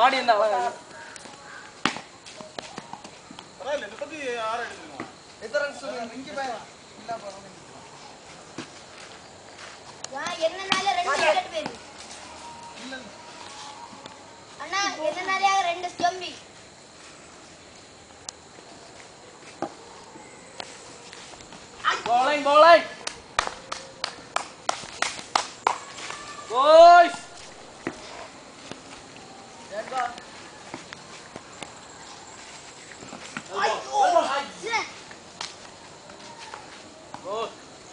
பாடி இருந்தா அழகா பரவாயில்ல முப்பத்தி ஆறு எடுத்துருக்கோம் எத்தனை ரன் சொல்லுங்க இங்கே போய் இல்ல பரவாயில்ல என்னனால ரெண்டு விக்கெட் போயிருக்கு அண்ணா என்னனால ரெண்டு ஸ்டம்பி bowling bowling boys Good.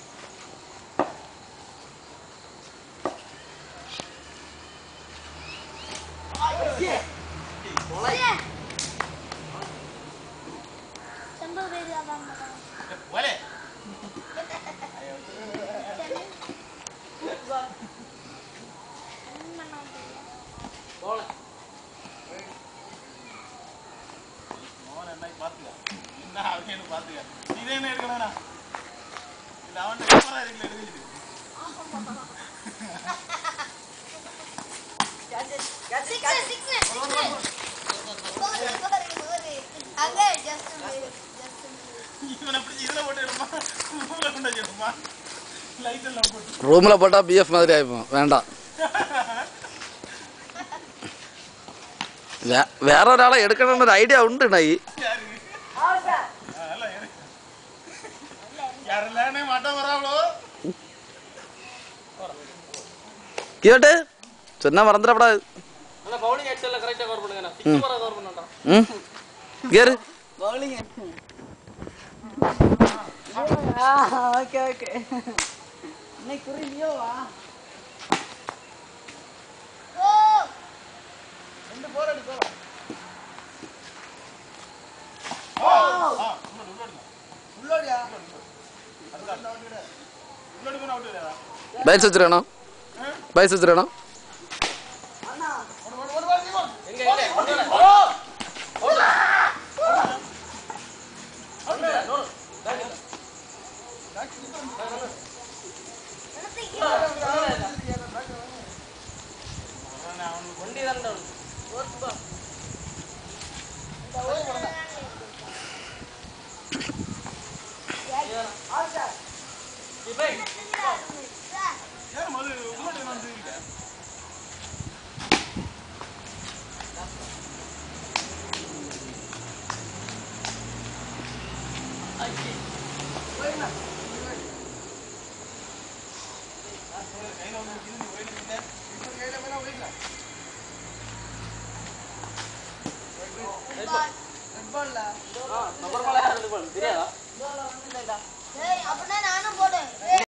சம்பவ பேரு அதான் ஓலே bowling மோகன் என்ன பாத்துக்க என்ன அப்படின்னு பாத்துக்க இதே என்ன எடுக்கணும்னா இது அவன் கேமரா இருக்குல்ல எடுத்துக்கிட்டு சிக்ஸ் சிக்ஸ் அங்க ஜஸ்ட் ஜஸ்ட் இவனை பிடிச்சி இதுல போட்டு எடுமா மூல கொண்டு வச்சு எடுமா லைட் எல்லாம் போட்டு ரூமில் போட்டால் பிஎஃப் மாதிரி ஆயிப்போம் வேண்டாம் வே வேற ஒரு ஆளை எடுக்கணும்னு ஒரு ஐடியா உண்டு நாய் யாருக்கு அதெல்லாம் இருக்கு யாரெல்லாம் மாட்டோம் வராங்களோ கேட்டு சொன்னா மறந்துடப்படாது நல்லா bowling action ல correct ஆ cover பண்ணுங்க நான் six வர cover பண்ணேன்டா ம் கேரு பவுலிங் ஓகே ஓகே இன்னைக்கு புரியலையோ வா ஓ ரெண்டு போர் அடி போறோம் ஆ உள்ளோடு உள்ளோடு உள்ளோடியா உள்ளோடு போனா அவுட் இல்லையா பைஸ் வச்சிருக்கணும் பைஸ் வச்சிருக்கணும் எங்க எங்க வண்டி தானே ஏன் முதல்ல உள்ளோடு என்ன வந்துருக்கீங்க ரெட் பால்ல நம்பர் மேல யாரு தெரியாதா அப்படின்னா நானும் போடுவேன்